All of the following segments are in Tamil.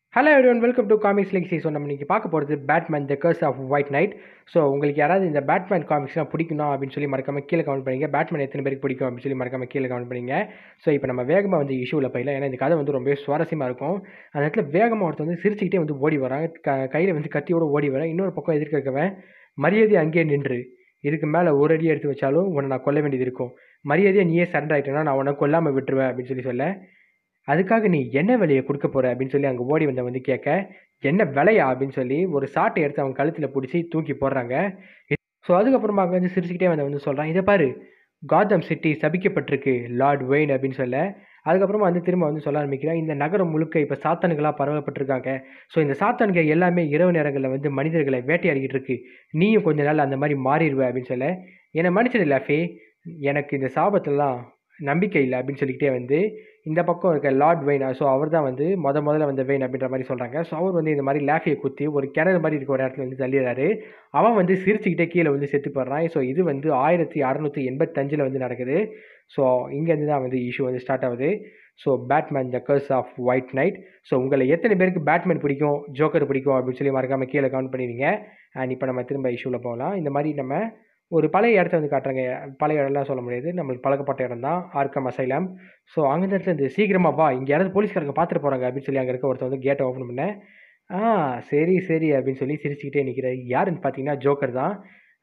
hello everyone welcome to comics Lexi so நம்ம இன்றைக்கி பார்க்க போகிறது Batman the curse of White Knight so உங்களுக்கு யாராவது இந்த பேட்மேன் காமிக்ஸ்லாம் பிடிக்கணும் அப்படின்னு சொல்லி மறக்காம கீழே கமெண்ட் பண்ணிங்க பேட்மேன் எத்தனை பேருக்கு பிடிக்கும் அப்படின்னு சொல்லி மறக்காம கீழே கமெண்ட் பண்ணிங்க ஸோ இப்போ நம்ம வேகமாக வந்து இஷ்யூவில் போயிடலாம் ஏன்னா இந்த கதை வந்து ரொம்பவே சுவாரஸ்யமாக இருக்கும் அந்த இடத்துல வேகமாக ஒருத்தர் வந்து சிரிச்சுக்கிட்டே வந்து ஓடி வரான் க கையில் வந்து கத்தியோட ஓடி வரான் இன்னொரு பக்கம் எதிர்க்க இருக்கவன் மரியாதை அங்கேயே நின்று இதுக்கு மேலே ஒரு அடி எடுத்து வச்சாலும் உன்னை நான் கொல்ல வேண்டியது இருக்கும் மரியாதையை நீயே சரண்டர் ஆகிட்டேன்னா நான் உன்னை கொல்லாமல் விட்டுருவேன் அப்படின்னு சொல்லி சொல்ல அதுக்காக நீ என்ன விலையை கொடுக்க போற அப்படின்னு சொல்லி அங்கே ஓடி வந்த வந்து கேட்க என்ன விலையா அப்படின்னு சொல்லி ஒரு சாட்டை எடுத்து அவன் கழுத்தில் பிடிச்சி தூக்கி போடுறாங்க ஸோ அதுக்கப்புறமா அங்கே வந்து சிரிச்சுக்கிட்டே வந்து வந்து சொல்கிறான் இதை பாரு காதம் சிட்டி சபிக்கப்பட்டிருக்கு லார்ட் வெயின் அப்படின்னு சொல்ல அதுக்கப்புறமா வந்து திரும்ப வந்து சொல்ல ஆரம்பிக்கிறான் இந்த நகரம் முழுக்க இப்போ சாத்தானுகளாக பரவப்பட்டிருக்காங்க ஸோ இந்த சாத்தானுங்க எல்லாமே இரவு நேரங்களில் வந்து மனிதர்களை வேட்டையாடிக்கிட்டு இருக்கு நீயும் கொஞ்ச நாள் அந்த மாதிரி மாறிடுவ அப்படின்னு சொல்ல என்னை மன்னிச்சிடல ஃபே எனக்கு இந்த சாபத்தெல்லாம் நம்பிக்கை இல்லை அப்படின்னு சொல்லிக்கிட்டே வந்து இந்த பக்கம் இருக்க லார்ட் வெயின் ஸோ அவர் தான் வந்து முத முதல்ல வந்த வெயின் அப்படின்ற மாதிரி சொல்கிறாங்க ஸோ அவர் வந்து இந்த மாதிரி லேஃபியை குத்தி ஒரு கிணறு மாதிரி இருக்க ஒரு இடத்துல வந்து தள்ளிடுறாரு அவன் வந்து சிரிச்சுக்கிட்டே கீழே வந்து செத்து போடுறான் ஸோ இது வந்து ஆயிரத்தி அறநூற்றி எண்பத்தஞ்சில் வந்து நடக்குது ஸோ இங்கேருந்து தான் வந்து இஷ்யூ வந்து ஸ்டார்ட் ஆகுது so Batman the curse of White Knight so உங்களை எத்தனை பேருக்கு பேட்மேன் பிடிக்கும் ஜோக்கர் பிடிக்கும் அப்படின்னு சொல்லி மறக்காமல் கீழே கவுண்ட் பண்ணிடுங்க அண்ட் இப்போ நம்ம திரும்ப இஷ்யூவில் போகலாம் இந்த மாதிரி நம்ம ஒரு பழைய இடத்த வந்து காட்டுறாங்க பழைய இடம்லாம் சொல்ல முடியாது நம்மளுக்கு பழக்கப்பட்ட இடம் தான் ஆர்க்கம் அசைலம் ஸோ அங்கே இடத்துல இந்த சீக்கிரமாக வா இங்கே யாராவது போலீஸ்காரங்க பார்த்துட்டு போகிறாங்க அப்படின்னு சொல்லி அங்கே இருக்க ஒருத்தர் வந்து கேட்டை ஓப்பன் பண்ணேன் ஆ சரி சரி அப்படின்னு சொல்லி சிரிச்சுக்கிட்டே நிற்கிறார் யாருன்னு பார்த்தீங்கன்னா ஜோக்கர் தான்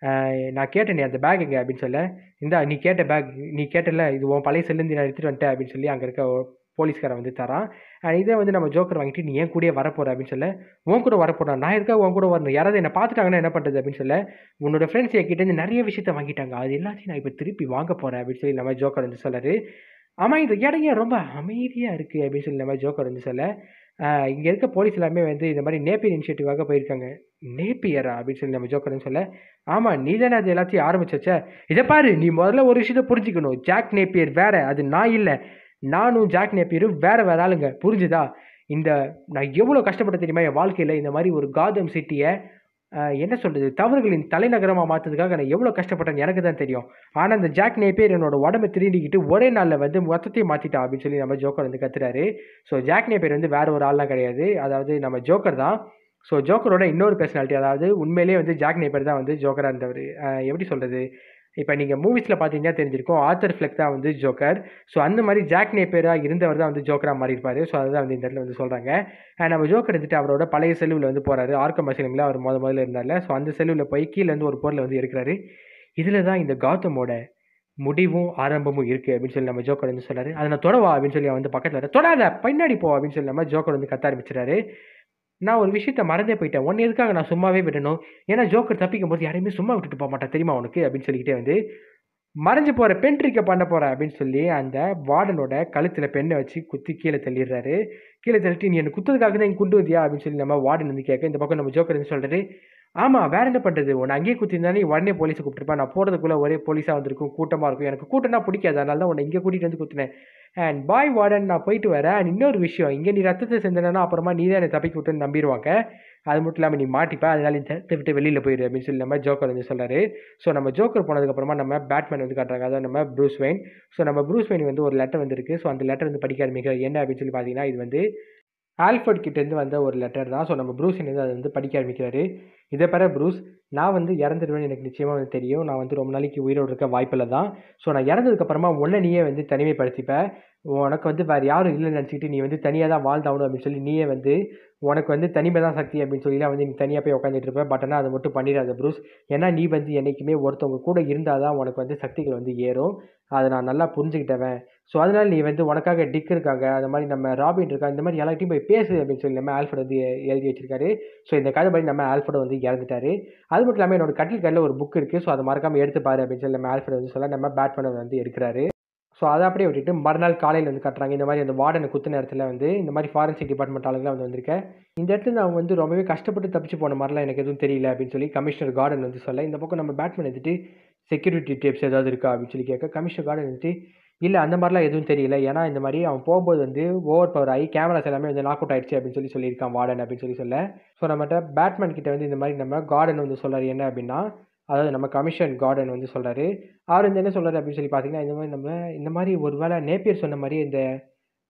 நான் கேட்டேனே அந்த பேக் எங்கே அப்படின்னு சொல்ல இந்தா நீ கேட்ட பேக் நீ கேட்டல இது உன் பழைய செல்லுந்து நான் எடுத்துகிட்டு வந்துட்டேன் அப்படின்னு சொல்லி அங்கே இருக்க போலீஸ்காரன் வந்து தரான் அண்ட் இதை வந்து நம்ம ஜோக்கர் வாங்கிட்டு நீ ஏன் கூடயே வரப்போற அப்படின்னு சொல்ல உன் கூட வரப்போறேன் நான் இருக்கா உன் கூட வரணும் யாராவது என்ன பார்த்துட்டாங்கன்னா என்ன பண்ணுறது அப்படின்னு சொல்ல உன்னோட ஃப்ரெண்ட்ஸ் என்கிட்ட இருந்து நிறைய விஷயத்த வாங்கிட்டாங்க அது எல்லாத்தையும் நான் இப்போ திருப்பி வாங்க போகிறேன் அப்படின்னு சொல்லி நம்ம ஜோக்கர் வந்து சொல்லாரு ஆமாம் இந்த இடம் ஏன் ரொம்ப அமைதியாக இருக்குது அப்படின்னு சொல்லி நம்ம ஜோக்கர் வந்து சொல்ல இங்கே இருக்க போலீஸ் எல்லாமே வந்து இந்த மாதிரி நேப்பியர் இனிஷியேட்டிவாக போயிருக்காங்க நேப்பியரா அப்படின்னு சொல்லி நம்ம ஜோக்கர்னு சொல்ல ஆமாம் நீ தானே அது எல்லாத்தையும் ஆரம்பிச்சச்ச இதை பாரு நீ முதல்ல ஒரு விஷயத்த புரிஞ்சுக்கணும் ஜாக் நேப்பியர் வேற அது நான் இல்லை நானும் ஜாக் நேப்பியரும் வேற வேற ஆளுங்க புரிஞ்சுதா இந்த நான் எவ்வளோ கஷ்டப்பட்ட தெரியுமா என் வாழ்க்கையில் இந்த மாதிரி ஒரு காதம் சிட்டியை என்ன சொல்கிறது தவறுகளின் தலைநகரமாக மாற்றதுக்காக நான் எவ்வளோ கஷ்டப்பட்டேன்னு எனக்கு தான் தெரியும் ஆனால் இந்த ஜாக் நேப்பியர் என்னோட உடம்பை திருண்டிக்கிட்டு ஒரே நாளில் வந்து மொத்தத்தையும் மாற்றிட்டான் அப்படின்னு சொல்லி நம்ம ஜோக்கர் வந்து கத்துறாரு ஸோ ஜாக் நேப்பியர் வந்து வேற ஒரு ஆள்லாம் கிடையாது அதாவது நம்ம ஜோக்கர் தான் ஸோ ஜோக்கரோட இன்னொரு பர்சனாலிட்டி அதாவது உண்மையிலேயே வந்து ஜாக் நேப்பியர் தான் வந்து ஜோக்கராக இருந்தவர் எப்படி சொல்கிறது இப்போ நீங்கள் மூவிஸில் பார்த்தீங்கன்னா தெரிஞ்சிருக்கும் ஆத்தர் ஃப்ளெக் தான் வந்து ஜோக்கர் ஸோ அந்த மாதிரி ஜாக் நேப்பேராக இருந்தவர் தான் வந்து ஜோக்கராக மாறி இருப்பார் ஸோ அதுதான் வந்து இந்த இடத்துல வந்து சொல்கிறாங்க அண்ட் நம்ம ஜோக்கர் எடுத்துட்டு அவரோட பழைய செல்லுவில் வந்து போகிறாரு ஆர்க்கம் அசிலமில் அவர் முத முதல்ல இருந்தார்ல ஸோ அந்த செல்லுவில் போய் கீழே இருந்து ஒரு பொருளை வந்து எடுக்கிறாரு இதில் தான் இந்த காத்தமோட முடிவும் ஆரம்பமும் இருக்குது அப்படின்னு சொல்லி நம்ம ஜோக்கர் வந்து சொல்கிறாரு அதை நான் தொடவா அப்படின்னு சொல்லி வந்து பக்கத்தில் வர தொடாத பின்னாடி போ அப்படின்னு சொல்லி நம்ம ஜோக்கர் வந்து கத்த ஆரம்பிச்சிடாரு நான் ஒரு விஷயத்த மறந்தே போயிட்டேன் ஒன்று எதுக்காக நான் சும்மாவே விடணும் ஏன்னா ஜோக்கர் தப்பிக்கும் போது யாரையுமே சும்மா விட்டுட்டு போக மாட்டேன் தெரியுமா உனக்கு அப்படின்னு சொல்லிக்கிட்டே வந்து மறைஞ்சு போகிற பெண் ட்ரிக்கை பண்ண போகிறேன் அப்படின்னு சொல்லி அந்த வார்டனோட கழுத்தில் பெண்ணை வச்சு குத்தி கீழே தள்ளிடுறாரு கீழே தள்ளிட்டு நீ என்ன குத்துறதுக்காக தான் இங்கே கொண்டு வந்தியா அப்படின்னு சொல்லி நம்ம வார்டன் வந்து கேட்க இந்த பக்கம் நம்ம ஜோக்கர் வந்து சொல்கிறாரு ஆமாம் வேற என்ன பண்ணுறது உன்னை அங்கேயே குத்திருந்தாலே உடனே போலீஸை கூப்பிட்டுருப்பேன் நான் போகிறதுக்குள்ளே ஒரே போலீஸாக வந்திருக்கும் கூட்டமாக இருக்கும் எனக்கு கூட்டம்னா பிடிக்காது அதனால தான் உன்னை இங்கே கூட்டிகிட்டு வந்து குத்துனேன் அண்ட் பாய் வார்டன் நான் போயிட்டு வரேன் அண்ட் இன்னொரு விஷயம் இங்கே நீ ரத்தத்தை செஞ்சனா அப்புறமா நீ தான் என்னை தப்பிக்க விட்டுன்னு நம்பிடுவாங்க அது மட்டும் இல்லாமல் நீ மாட்டிப்ப அதனால இந்த விட்டு வெளியில் போயிடு அப்படின்னு சொல்லி நம்ம ஜோக்கர் வந்து சொல்கிறாரு ஸோ நம்ம ஜோக்கர் போனதுக்கப்புறமா நம்ம பேட்மேன் வந்து காட்டுறாங்க அதாவது நம்ம ப்ரூஸ் வெயின் ஸோ நம்ம ப்ரூஸ் வெயின் வந்து ஒரு லெட்டர் வந்துருக்கு ஸோ அந்த லெட்டர் வந்து படிக்க ஆரம்பிக்கிறார் என்ன அப்படின்னு சொல்லி பார்த்தீங்கன்னா இது வந்து ஆல்ஃபர்ட் கிட்டேருந்து வந்த ஒரு லெட்டர் தான் ஸோ நம்ம ப்ரூஸ் வந்து அதை வந்து படிக்க ஆரம்பிக்கிறாரு இதை பெற ப்ரூஸ் நான் வந்து இறந்துடுவேன்னு எனக்கு நிச்சயமாக வந்து தெரியும் நான் வந்து ரொம்ப நாளைக்கு உயிரோடு இருக்க வாய்ப்பில் தான் ஸோ நான் இறந்ததுக்கப்புறமா உன்னை நீயே வந்து தனிமைப்படுத்திப்ப உனக்கு வந்து வேறு யாரும் இல்லைன்னு நினச்சிக்கிட்டு நீ வந்து தனியாக தான் வாழ்ந்தாகணும் அப்படின்னு சொல்லி நீயே வந்து உனக்கு வந்து தனிமை தான் சக்தி அப்படின்னு சொல்லிலாம் வந்து நீ தனியாக போய் உட்காந்துட்டு இருப்ப பட் ஆனால் அதை மட்டும் பண்ணிடாத ப்ரூஸ் ஏன்னா நீ வந்து என்றைக்குமே ஒருத்தவங்க கூட இருந்தால் தான் உனக்கு வந்து சக்திகள் வந்து ஏறும் அதை நான் நல்லா புரிஞ்சுக்கிட்டவன் ஸோ அதனால் நீ வந்து உனக்காக டிக் இருக்காங்க அந்த மாதிரி நம்ம ராபின் இருக்கா இந்த மாதிரி எல்லாத்தையும் போய் பேசு அப்படின்னு சொல்லி நம்ம ஆல்ஃபர்ட் வந்து எழுதி வச்சிருக்காரு ஸோ இந்த கதை படி நம்ம ஆல்ஃபர்ட் வந்து இறந்துட்டாரு அது மட்டும் இல்லாமல் என்னோட கட்டில் கல்லில் ஒரு புக் இருக்குது ஸோ அதை மறக்காமல் எடுத்து பாரு அப்படின்னு சொல்லி நம்ம ஆல்ஃபர்ட் வந்து சொல்ல நம்ம பேட்மேன் வந்து எடுக்கிறாரு ஸோ அதை அப்படியே விட்டுட்டு மறுநாள் காலையில் வந்து கட்டுறாங்க இந்த மாதிரி அந்த வார்டனை குத்து நேரத்தில் வந்து இந்த மாதிரி ஃபாரன்சிக் டிபார்ட்மெண்ட் ஆளுங்களாம் வந்து வந்திருக்கேன் இந்த இடத்துல நான் வந்து ரொம்பவே கஷ்டப்பட்டு தப்பிச்சு போன மாதிரிலாம் எனக்கு எதுவும் தெரியல அப்படின்னு சொல்லி கமிஷனர் கார்டன் வந்து சொல்ல இந்த பக்கம் நம்ம பேட்மேன் எடுத்துட்டு செக்யூரிட்டி டிப்ஸ் ஏதாவது இருக்கா அப்படின்னு சொல்லி கேட்க கமிஷனர் கார்டன் வந்துட்டு இல்லை அந்த மாதிரிலாம் எதுவும் தெரியல ஏன்னா இந்த மாதிரி அவன் போகும்போது வந்து ஓவர் பவர் ஆகி கேமராஸ் எல்லாமே வந்து நாக் அவுட் ஆயிடுச்சு அப்படின்னு சொல்லி சொல்லியிருக்கான் வார்டன் அப்படின்னு சொல்லி சொல்ல ஸோ நம்மகிட்ட பேட்மேன் கிட்ட வந்து இந்த மாதிரி நம்ம கார்டன் வந்து சொல்கிறார் என்ன அப்படின்னா அதாவது நம்ம கமிஷன் கார்டன் வந்து சொல்கிறாரு அவர் வந்து என்ன சொல்கிறாரு அப்படின்னு சொல்லி பார்த்தீங்கன்னா இந்த மாதிரி நம்ம இந்த மாதிரி ஒரு வேளை நேப்பியர் சொன்ன மாதிரி இந்த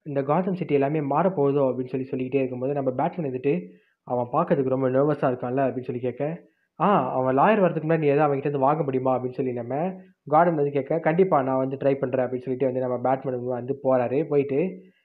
இந்த காதம் சிட்டி எல்லாமே மாறப்போகுதோ அப்படின்னு சொல்லி சொல்லிக்கிட்டே இருக்கும்போது நம்ம பேட்மேன் வந்துட்டு அவன் பார்க்கறதுக்கு ரொம்ப நர்வஸாக இருக்கான்ல அப்படின்னு சொல்லி கேட்க ஆ அவன் லாயர் வரதுக்கு முன்னாடி நீ எதாவது அவன்கிட்ட இருந்து வாங்க முடியுமா அப்படின்னு சொல்லி நம்ம கார்டன் வந்து கேட்க கண்டிப்பாக நான் வந்து ட்ரை பண்ணுறேன் அப்படின்னு சொல்லிட்டு வந்து நம்ம பேட்மேன் வந்து போகிறாரு போயிட்டு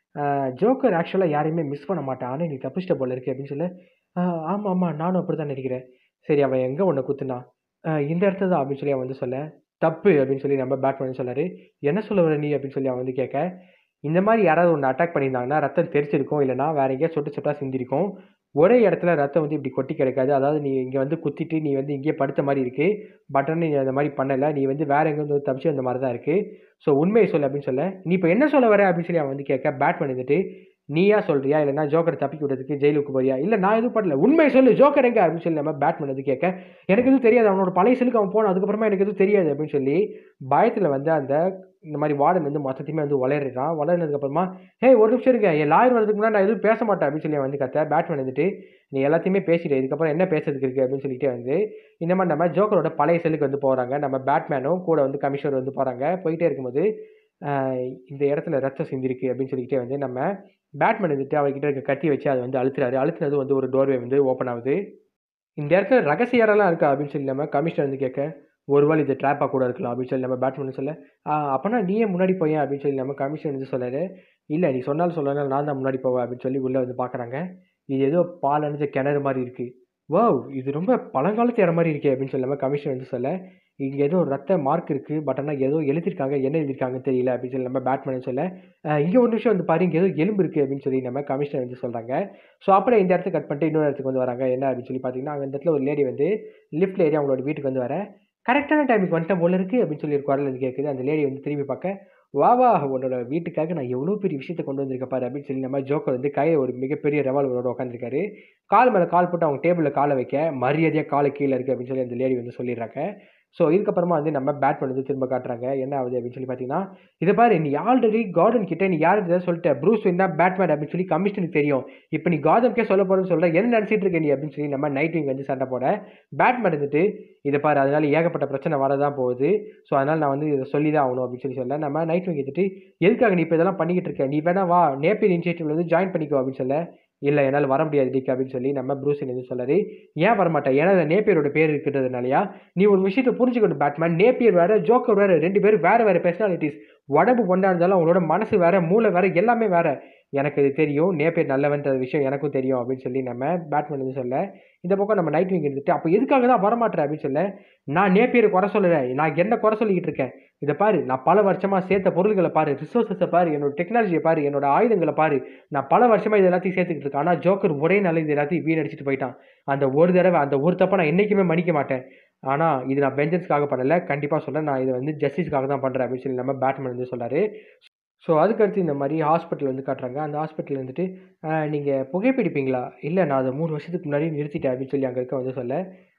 ஜோக்கர் ஆக்சுவலாக யாரையுமே மிஸ் பண்ண மாட்டான் ஆனால் நீ தப்பிச்சிட்ட போல இருக்கு அப்படின்னு சொல்லி ஆமாம் ஆமாம் நானும் அப்படி தான் நினைக்கிறேன் சரி அவன் எங்கே உன்னை குத்துனா "ஆஹ் இந்த இடத்துல தான் அப்படின்னு சொல்லி அவன் வந்து சொல்ல தப்பு அப்படின்னு சொல்லி நம்ம பேட்மேன் சொன்னார் என்ன சொல்ல வர நீ அப்படின்னு சொல்லி அவன் வந்து கேட்க இந்த மாதிரி யாராவது ஒன்று அட்டாக் பண்ணியிருந்தாங்கன்னா ரத்தம் தெரிச்சிருக்கும் இல்லைனா வேற எங்கேயா சொட்டு சொட்டா சிந்திருக்கும் ஒரே இடத்துல ரத்தம் வந்து இப்படி கொட்டி கிடக்காது அதாவது நீ இங்கே வந்து குத்திட்டு நீ வந்து இங்கேயே படுத்த மாதிரி இருக்கு பட் ஆனால் நீ அந்த மாதிரி பண்ணலை நீ வந்து வேற எங்கே வந்து தப்பிச்சு அந்த மாதிரி தான் இருக்கு ஸோ உண்மையை சொல்லு அப்படின்னு சொல்ல நீ இப்போ என்ன சொல்ல வர அப்படின்னு சொல்லி அவன் வந்து கேட்க பேட்மேன் வந்துட்டு நீயா சொல்றியா இல்லைன்னா ஜோக்கரை தப்பிக்க விடுறதுக்கு ஜெயிலுக்கு போறியா இல்லை நான் எதுவும் பண்ணல உண்மை சொல்லு ஜோக்கர் எங்க அப்படின்னு சொல்லி நம்ம பேட்மேன் வந்து கேட்க எனக்கு எதுவும் தெரியாது அவனோட பழைய செலுக்கு அவன் போனான் அதுக்கப்புறமா எனக்கு எதுவும் தெரியாது அப்படின்னு சொல்லி பயத்தில் வந்து அந்த இந்த மாதிரி வார்டன் வந்து மொத்தத்தையுமே வந்து வளர்றான் வளர்னதுக்கப்புறமா ஹே ஒரு நிமிஷம் இருங்க என் லாயர் வரதுக்கு முன்னாடி நான் எதுவும் பேச மாட்டேன் அப்படின்னு சொல்லி அவன் வந்து கத்த பேட்மேன் வந்துட்டு நீ எல்லாத்தையுமே பேசிட்டு இதுக்கப்புறம் என்ன பேசுறதுக்கு இருக்குது அப்படின்னு சொல்லிட்டு வந்து இந்த மாதிரி நம்ம ஜோக்கரோட பழைய செல்லுக்கு வந்து போகிறாங்க நம்ம பேட்மேனும் கூட வந்து கமிஷனர் வந்து போகிறாங்க போயிட்டே இருக்கும்போது ஆஹ் இந்த இடத்துல ரத்தம் சிந்திருக்கு அப்படின்னு சொல்லிக்கிட்டே வந்து நம்ம பேட்மேன் வந்துட்டு அவர்கிட்ட இருக்க கத்தி வச்சு அதை வந்து அழுத்துறாரு அழுத்துனது வந்து ஒரு டோர்வே வந்து ஓப்பன் ஆகுது இந்த இடத்துல ரகசிய இடம்லாம் இருக்கா அப்படின்னு சொல்லி நம்ம கமிஷனர் வந்து கேட்க ஒருவேளை இது ட்ராப்பாக கூட இருக்கலாம் அப்படின்னு சொல்லி நம்ம பேட்மேன் சொல்ல "ஆ, அப்பனா நீயே முன்னாடி போயேன் அப்படின்னு சொல்லி நம்ம கமிஷனர் வந்து சொல்லாரு இல்லை நீ சொன்னாலும் சொல்லலாம் நான் தான் முன்னாடி போவேன் அப்படின்னு சொல்லி உள்ளே வந்து பார்க்குறாங்க இது ஏதோ பால் அணிஞ்ச கிணறு மாதிரி இருக்கு வாவ் இது ரொம்ப பழங்காலத்து இடம் மாதிரி இருக்கே அப்படின்னு சொல்லி நம்ம கமிஷன் வந்து சொல்ல இங்கே ஏதோ ரத்த மார்க் இருக்கு பட் ஆனால் ஏதோ எழுதிருக்காங்க என்ன எழுதிருக்காங்கன்னு தெரியல அப்படின்னு சொல்லி நம்ம பேட்மேன் சொல்ல இங்கே ஒரு நிமிஷம் வந்து பாரு இங்கே ஏதோ எலும்பு இருக்கு அப்படின்னு சொல்லி நம்ம கமிஷனர் வந்து சொல்கிறாங்க ஸோ அப்படியே இந்த இடத்துக்கு கட் பண்ணிட்டு இன்னொரு இடத்துக்கு வந்து வராங்க என்ன அப்படின்னு சொல்லி பார்த்தீங்கன்னா அங்கே இந்த இடத்துல ஒரு லேடி வந்து லிஃப்ட்ல ஏறி அவங்களோட வீட்டுக்கு வந்து வர கரெக்டான டைமுக்கு வந்துட்டேன் போல இருக்கு அப்படின்னு சொல்லி ஒரு குரல் வந்து கேட்குது அந்த லேடி வந்து திரும்பி பார்க்க வா வா உன்னோட வீட்டுக்காக நான் எவ்வளோ பெரிய விஷயத்தை கொண்டு வந்திருக்க பாரு அப்படின்னு சொல்லி நம்ம ஜோக்கர் வந்து கையில் ஒரு மிகப்பெரிய ரெவால்வரோட உட்காந்துருக்காரு கால் மேலே கால் போட்டு அவங்க டேபிளில் காலை வைக்க மரியாதையாக காலை கீழே இருக்குது அப்படின்னு சொல்லி அந்த லேடி வந்து சொல்லிடுறாங்க ஸோ இதுக்கப்புறமா வந்து நம்ம பேட்மேன் வந்து திரும்ப காட்டுறாங்க என்ன ஆகுது அப்படின்னு சொல்லி பார்த்தீங்கன்னா இதை பாரு நீ ஆல்ரெடி கார்டன் கிட்ட நீ யாருக்கு சொல்லிட்ட ப்ரூஸ் வேணா பேட்மேன் அப்படின்னு சொல்லி கமிஷனுக்கு தெரியும் இப்போ நீ காதம்கே சொல்ல போறேன்னு சொல்ற என்ன நினச்சிட்டு இருக்க நீ அப்படின்னு சொல்லி நம்ம நைட் விங் வந்து சண்டை போட பேட்மேன் இருந்துட்டு இதை பாரு அதனால ஏகப்பட்ட பிரச்சனை வரதான் போகுது ஸோ அதனால நான் வந்து இதை சொல்லி தான் ஆகணும் அப்படின்னு சொல்லி சொல்ல நம்ம நைட் விங் எடுத்துட்டு எதுக்காக நீ இப்போ இதெல்லாம் பண்ணிக்கிட்டு இருக்க நீ வேணா வா நேப்பியர் இனிஷியேட்டிவ்ல வந்து ஜாயின் பண்ணிக்கோ அப்படின்னு சொல்ல இல்லை என்னால் வர முடியாது டிக் அப்படின்னு சொல்லி நம்ம ப்ரூஸின் வந்து சொல்லாரு ஏன் வரமாட்டேன் ஏன்னா அந்த நேப்பியரோட பேர் இருக்கிறதுனாலயா நீ ஒரு விஷயத்தை புரிஞ்சுக்கணும் பேட்மேன் நேப்பியர் வேற ஜோக்கர் வேற ரெண்டு பேரும் வேற வேற பர்சனாலிட்டிஸ் உடம்பு ஒன்றா இருந்தாலும் அவங்களோட மனசு வேற மூளை வேற எல்லாமே வேற எனக்கு இது தெரியும் நேப்பியர் நல்லவன்ற விஷயம் எனக்கும் தெரியும் அப்படின்னு சொல்லி நம்ம பேட்மேன் வந்து சொல்ல இந்த பக்கம் நம்ம நைட் விங் இருந்துட்டு அப்போ எதுக்காக தான் வரமாட்டேன் அப்படின்னு சொல்ல நான் நேப்பியரை குறை சொல்லலை நான் என்ன குறை சொல்லிக்கிட்டு இருக்கேன் இதை பாரு நான் பல வருஷமா சேர்த்த பொருள்களை பாரு ரிசோர்ஸஸை பாரு என்னோட டெக்னாலஜியை பாரு என்னோட ஆயுதங்களை பாரு நான் பல வருஷமா இது எல்லாத்தையும் சேர்த்துக்கிட்டு இருக்கேன் ஆனால் ஜோக்கர் ஒரே நாள் இது எல்லாத்தையும் வீணடிச்சிட்டு போயிட்டான் அந்த ஒரு தடவை அந்த ஒரு தப்பை நான் என்றைக்குமே மன்னிக்க மாட்டேன் ஆனால் இது நான் வெஞ்சன்ஸ்க்காக பண்ணல கண்டிப்பாக சொல்ல நான் இதை வந்து ஜஸ்டிஸ்க்காக தான் பண்ணுறேன் அப்படின்னு சொல்லி நம்ம பேட்மேன் வந்து சொல்லாரு ஸோ அதுக்கடுத்து இந்த மாதிரி ஹாஸ்பிட்டல் வந்து காட்டுறாங்க அந்த ஹாஸ்பிட்டல் வந்துட்டு நீங்கள் புகைப்பிடிப்பீங்களா இல்லை நான் அதை மூணு வருஷத்துக்கு முன்னாடி நிறுத்திட்டேன் அப்படின்னு சொல்லி அங்கே இருக்க வந்து சொல்ல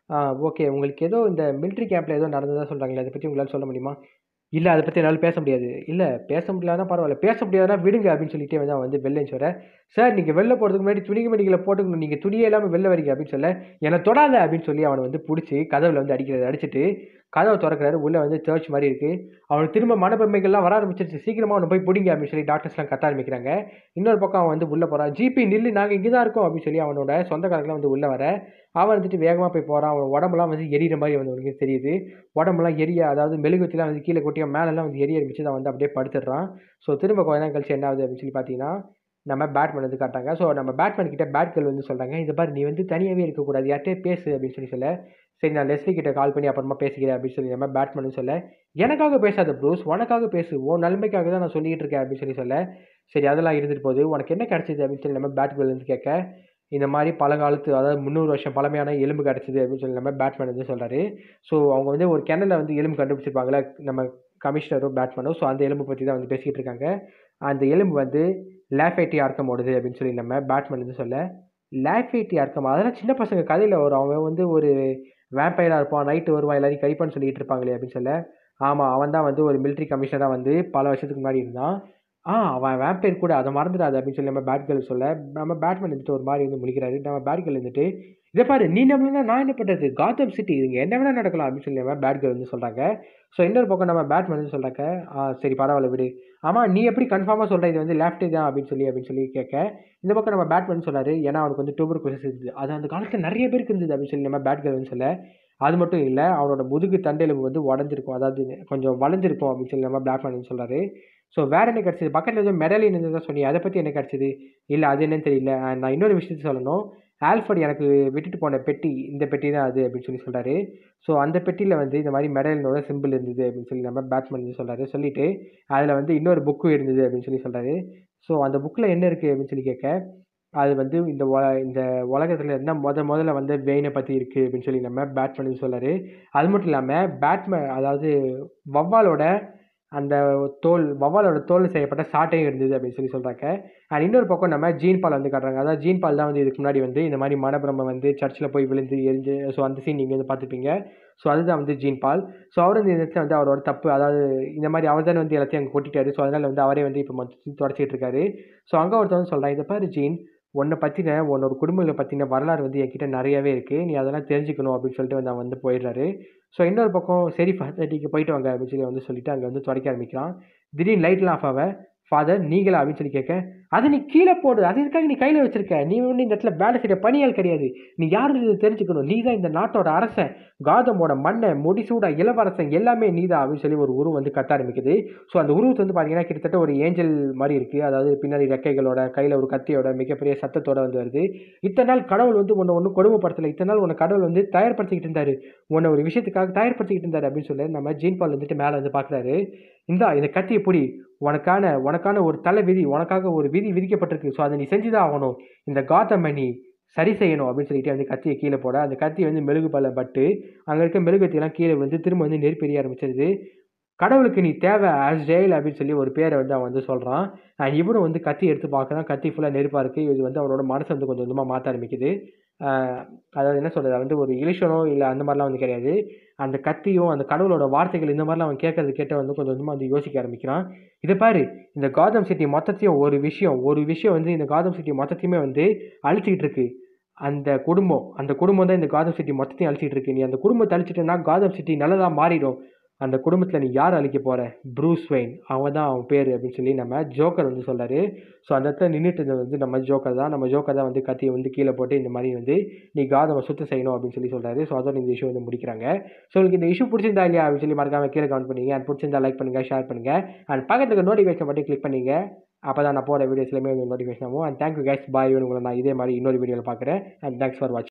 ஓகே உங்களுக்கு ஏதோ இந்த மிலிட்ரி கேம்பில் ஏதோ நடந்ததா சொல்கிறாங்களே அதை பற்றி உங்களால் சொல்ல முடியுமா இல்லை அதை பற்றி என்னால் பேச முடியாது இல்லை பேச முடியலன்னா பரவாயில்ல பேச முடியாதுன்னா விடுங்க அப்படின்னு சொல்லிட்டு வந்து அவன் வந்து வெளில சொல்ல சார் நீங்கள் வெளில போகிறதுக்கு முன்னாடி துணிக்கு மணிகளை போட்டுக்கணும் நீங்கள் துணியே இல்லாமல் வெளில வரீங்க அப்படின்னு சொல்ல என்னை தொடாத அப்படின்னு சொல்லி அவனை வந்து பிடிச்சி கதவில் வந்து அடிக்கிறது அடிச்சுட்டு கதவை திறக்கிறாரு உள்ளே வந்து சர்ச் மாதிரி இருக்குது அவனுக்கு திரும்ப மனப்பெருமைகள்லாம் வர ஆரம்பிச்சிருச்சு சீக்கிரமாக அவனை போய் பிடிங்க அப்படின்னு சொல்லி டாக்டர்ஸ்லாம் கத்த ஆரம்பிக்கிறாங்க இன்னொரு பக்கம் அவன் வந்து உள்ளே போகிறான் ஜிபி நில்லு நாங்கள் இங்கே தான் இருக்கோம் அப்படின்னு சொல்லி அவனோட சொந்தக்காரங்களாம் வந்து உள்ளே வர அவன் வந்துட்டு வேகமாக போய் போகிறான் அவன் உடம்புலாம் வந்து எரியிற மாதிரி வந்து அவனுக்கு தெரியுது உடம்புலாம் எரிய அதாவது மெழுகுவத்திலாம் வந்து கீழே கொட்டி அவன் மேலெல்லாம் வந்து எரிய ஆரம்பிச்சு அவன் வந்து அப்படியே படுத்துடுறான் ஸோ திரும்ப கொஞ்ச நேரம் கழிச்சு என்ன ஆகுது அப்படின்னு சொல்லி பார்த்தீங்கன்னா நம்ம பேட்மேன் வந்து காட்டாங்க ஸோ நம்ம பேட்மேன் கிட்ட பேட் கேர்ள் வந்து சொல்கிறாங்க இந்த பாரு நீ வந்து தனியாகவே இருக்கக்கூடாது யார்கிட்டயே பேசு அப்படின்னு சொல்லி சொல்ல சரி நான் லெஸ்லி கிட்ட கால் பண்ணி அப்புறமா பேசிக்கிறேன் அப்படின்னு சொல்லி நம்ம பேட்மேன் வந்து சொல்ல எனக்காக பேசாத ப்ரூஸ் உனக்காக பேசு உன் நன்மைக்காக தான் நான் சொல்லிட்டு இருக்கேன் அப்படின்னு சொல்லி சொல்ல சரி அதெல்லாம் இருந்துட்டு போகுது உனக்கு என்ன கிடைச்சது அப்படின்னு சொல்லி நம்ம பேட் கேர்ள் வந்து கேட்க இந்த மாதிரி பழங்காலத்து அதாவது முந்நூறு வருஷம் பழமையான எலும்பு கிடச்சிது அப்படின்னு சொல்லி நம்ம பேட்மேன் வந்து சொல்கிறாரு ஸோ அவங்க வந்து ஒரு கிணல்ல வந்து எலும்பு கண்டுபிடிச்சிருப்பாங்களே நம்ம கமிஷனரும் பேட்மேனும் ஸோ அந்த எலும்பு பற்றி தான் வந்து பேசிக்கிட்டு இருக்காங்க அந்த எலும்பு வந்து லேஃபைட்டி ஆர்க்கம் ஓடுது அப்படின்னு சொல்லி நம்ம பேட்மேன் வந்து சொல்ல லேஃபைட்டி ஆர்க்கம் அதெல்லாம் சின்ன பசங்க கதையில் வரும் அவன் வந்து ஒரு வேம்பையராக இருப்பான் நைட்டு வருவான் எல்லாரையும் கடிப்பான்னு சொல்லிட்டு இருப்பாங்களே அப்படின்னு சொல்ல ஆமாம் அவன் தான் வந்து ஒரு மிலிட்ரி கமிஷனராக வந்து பல வருஷத்துக்கு முன்னாடி இருந்தான் ஆ அவன் வேம்பையர் கூட அதை மறந்துடாது அப்படின்னு சொல்லி நம்ம பேட் கேர்ள் சொல்ல நம்ம பேட்மேன் இருந்துட்டு ஒரு மாதிரி வந்து முழிக்கிறாரு நம்ம பேட் கேர்ள் இருந்துட்டு இதை பாரு நீ நம்மளா நான் என்ன பண்ணுறது காத்தம் சிட்டி இதுங்க என்ன வேணால் நடக்கலாம் அப்படின்னு சொல்லி நம்ம பேட் கேர்ள் வந்து சொல்கிறாங்க ஸோ இன்னொரு பக்கம் நம்ம பேட்மேன் வந்து சொல்கிறாங்க ஆ சரி பரவாயில்ல விடு ஆமாம் நீ எப்படி கன்ஃபார்மாக சொல்கிற இது வந்து லெஃப்ட் தான் அப்படின்னு சொல்லி அப்படின்னு சொல்லி கேட்க இந்த பக்கம் நம்ம பேட்மேன் சொன்னார் ஏன்னா அவனுக்கு வந்து டூபர் கொசஸ் இருந்தது அது அந்த காலத்தில் நிறைய பேருக்கு இருந்தது அப்படின்னு சொல்லி நம்ம பேட்கர்னு சொல்ல அது மட்டும் இல்லை அவனோட முதுகு தண்டெலும்பு வந்து உடஞ்சிருக்கும் அதாவது கொஞ்சம் வளைஞ்சிருக்கும் அப்படின்னு சொல்லி நம்ம பேட்மேன் சொல்கிறாரு ஸோ வேறு என்ன கிடச்சிது பக்கத்தில் ஏதோ மெடலின் இருந்ததா சொன்னி அதை பற்றி என்ன கிடச்சிது இல்லை அது என்னன்னு தெரியல அஹ் நான் இன்னொரு விஷயத்த சொல்லணும் ஆல்ஃபர்ட் எனக்கு விட்டுட்டு போன பெட்டி இந்த பெட்டி தான் அது அப்படின்னு சொல்லி சொல்கிறாரு ஸோ அந்த பெட்டியில் வந்து இந்த மாதிரி மெடலினோட சிம்பிள் இருந்தது அப்படின்னு சொல்லி நம்ம பேட்ஸ்மேன் வந்து சொல்கிறாரு சொல்லிட்டு அதில் வந்து இன்னொரு புக்கும் இருந்தது அப்படின்னு சொல்லி சொல்கிறாரு ஸோ அந்த புக்கில் என்ன இருக்குது அப்படின்னு சொல்லி கேட்க அது வந்து இந்த உல இந்த உலகத்தில் இருந்தால் முத முதல்ல வந்து வெயினை பற்றி இருக்குது அப்படின்னு சொல்லி நம்ம பேட்மேன் சொல்கிறாரு அது மட்டும் இல்லாமல் பேட்மேன் அதாவது வவ்வாலோட அந்த தோல் வவ்வாலோட தோல் செய்யப்பட்ட சாட்டையும் இருந்தது அப்படின்னு சொல்லி சொல்கிறாங்க அண்ட் இன்னொரு பக்கம் நம்ம ஜீன் பால் வந்து காட்டுறாங்க அதாவது ஜீன் பால் தான் வந்து இதுக்கு முன்னாடி வந்து இந்த மாதிரி மனப்பிரம வந்து சர்ச்சில் போய் விழுந்து எரிஞ்சு ஸோ அந்த சீன் நீங்கள் வந்து பார்த்துருப்பீங்க ஸோ அதுதான் வந்து ஜீன் பால் ஸோ அவர் வந்து இந்த இடத்துல வந்து அவரோட தப்பு அதாவது இந்த மாதிரி அவர் தான் வந்து எல்லாத்தையும் அங்கே கொட்டிட்டாரு ஸோ அதனால் வந்து அவரே வந்து இப்போ மொத்தத்தையும் தொடச்சிட்டு இருக்காரு ஸோ அங்கே ஒருத்தர் வந்து சொல்கிறான் இதை பாரு ஜீன் உன்னை பற்றின உன்னோட குடும்பங்களை பற்றின வரலாறு வந்து என்கிட்ட நிறையவே இருக்குது நீ அதெல்லாம் தெரிஞ்சுக்கணும் அப்படின்னு சொல்லிட்டு வந்து அவன் வந்து போயிடுறாரு ஸோ இன்னொரு பக்கம் சரி ஃபாதர்ட்டிக்கு போயிட்டு வாங்க அப்படின்னு சொல்லி வந்து சொல்லிட்டு அங்கே வந்து துடைக்க ஆரம்பிக்கிறான் திடீர்னு லைட்லாம் ஆஃப் ஆக ஃபாதர் நீங்களா அப்படின்னு சொல்லி கேட்க அதை நீ கீழே போடு அது இதுக்காக நீ கையில் வச்சிருக்க நீ வந்து இந்த இடத்துல வேலை செய்கிற பணியால் கிடையாது நீ யாருன்னு தெரிஞ்சுக்கணும் நீ தான் இந்த நாட்டோட அரசன் காதமோட மண்ணை முடிசூட இளவரசன் எல்லாமே நீ தான் அப்படின்னு சொல்லி ஒரு உருவம் வந்து கத்த ஆரம்பிக்குது ஸோ அந்த உருவத்தை வந்து பார்த்தீங்கன்னா கிட்டத்தட்ட ஒரு ஏஞ்சல் மாதிரி இருக்குது அதாவது பின்னாடி ரெக்கைகளோட கையில் ஒரு கத்தியோட மிகப்பெரிய சத்தத்தோட வந்து வருது இத்தனை நாள் கடவுள் வந்து உன்னை ஒன்றும் கொடுமைப்படுத்தலை இத்தனை நாள் உன்னை கடவுள் வந்து தயார்படுத்திக்கிட்டு இருந்தாரு உன்னை ஒரு விஷயத்துக்காக தயார்படுத்திக்கிட்டு இருந்தாரு அப்படின்னு சொல்லி நம்ம ஜீன் பால் வந்துட்டு மேலே வந்து பார்க்குறாரு இந்தா இந்த கத்தியை பிடி உனக்கான உனக்கான ஒரு தலை விதி உனக்காக ஒரு விதி விதிக்கப்பட்டிருக்கு ஸோ அதை நீ செஞ்சுதான் ஆகணும் இந்த காத்தமை நீ சரி செய்யணும் அப்படின்னு சொல்லிட்டு வந்து கத்தியை கீழே போட அந்த கத்தி வந்து மெழுகு பல பட்டு அங்கே இருக்க மெழுகுத்தியெல்லாம் கீழே வந்து திரும்ப வந்து நெருப்பெரிய ஆரம்பிச்சிருது கடவுளுக்கு நீ தேவை ஆஸ் ஜெயில் அப்படின்னு சொல்லி ஒரு பேரை வந்து அவன் வந்து சொல்கிறான் அண்ட் இவரும் வந்து கத்தி எடுத்து பார்க்குறான் கத்தி ஃபுல்லாக நெருப்பாக இருக்குது இது வந்து அவனோட மனசை வந்து கொஞ்சம் கொஞ்சமாக மாற்ற ஆரம்பிக்குது ஆஹ் அதாவது என்ன சொல்கிறது வந்து ஒரு இலிஷனோ இல்லை அந்த மாதிரிலாம் வந்து கிடையாது அந்த கத்தியும் அந்த கடவுளோட வார்த்தைகள் இந்த மாதிரிலாம் அவன் கேட்கறது கேட்ட வந்து கொஞ்சம் கொஞ்சமாக வந்து யோசிக்க ஆரம்பிக்கிறான் இதை பாரு இந்த காதம் சிட்டி மொத்தத்தையும் ஒரு விஷயம் ஒரு விஷயம் வந்து இந்த காதம் சிட்டி மொத்தத்தையுமே வந்து அழிச்சிக்கிட்டு இருக்கு அந்த குடும்பம் அந்த குடும்பம் தான் இந்த காதம் சிட்டி மொத்தத்தையும் அழிச்சிட்டு இருக்கு நீ அந்த குடும்பத்தை அழிச்சிட்டேன்னா காதம் சிட்டி நல்லதாக மாறிடும் அந்த குடும்பத்தில் நீ யார் அழிக்க போகிற ப்ரூஸ் வெயின் அவன் தான் அவன் பேர் அப்படின்னு சொல்லி நம்ம ஜோக்கர் வந்து சொல்கிறாரு ஸோ அந்த இடத்துல நின்றுட்டு இருந்தது வந்து நம்ம ஜோக்கர் தான் நம்ம ஜோக்கர் தான் வந்து கத்தியை வந்து கீழே போட்டு இந்த மாதிரி வந்து நீ காதமை சுத்தம் செய்யணும் அப்படின்னு சொல்லி சொல்கிறாரு ஸோ அதோட இந்த இஷ்யூ வந்து முடிக்கிறாங்க ஸோ உங்களுக்கு இந்த இஷ்யூ பிடிச்சிருந்தா இல்லையா அப்படின்னு சொல்லி மறக்காம கீழே கமெண்ட் பண்ணுங்க அண்ட் பிடிச்சிருந்தா லைக் பண்ணுங்கள் ஷேர் பண்ணுங்கள் அண்ட் பக்கத்துக்கு நோட்டிஃபிகேஷன் மட்டும் கிளிக் பண்ணுங்க அப்போ தான் நான் போகிற வீடியோஸ்லையுமே உங்களுக்கு நோட்டிஃபிகேஷன் ஆகும் அண்ட் தேங்க்யூ கேஸ் பாய் உங்களை நான் இதே மாதிரி இன்னொரு வீடியோவில் பார்க்குறேன் அண்ட் தேங்க்ஸ் ஃபார் வாட்சிங்